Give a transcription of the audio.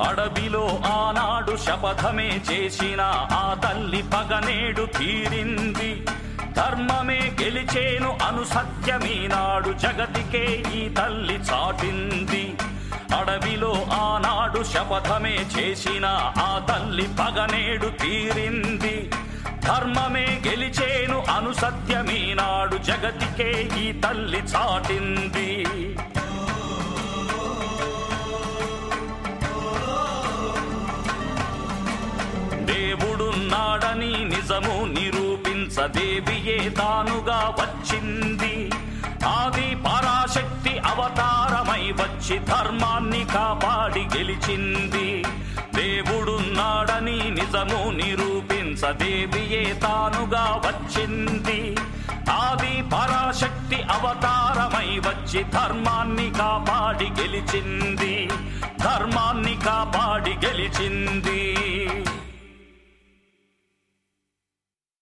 అడవిలో ఆనాడు శపథమే చేసిన ఆ తల్లి పగనేడు తీరింది ధర్మమే గెలిచేను అను సత్యమీనాడు జగతికే ఈ తల్లి చాటింది అడవిలో ఆనాడు శపథమే చేసిన ఆ తల్లి పగనేడు తీరింది ధర్మమే గెలిచేను అను సత్యమీనాడు జగతికే ఈ తల్లి చాటింది దేవుడున్నాడని నిజము నిరూపించదేవియే తానుగా వచ్చింది ఆది పరాశక్తి అవతారమై వచ్చి ధర్మాన్ని కాపాడి గెలిచింది దేవుడున్నాడని నిజము నిరూపించదేవియే తానుగా వచ్చింది ఆది పరాశక్తి అవతారమై వచ్చి ధర్మాన్ని కాపాడి గెలిచింది ధర్మాన్ని కాపాడి గెలిచింది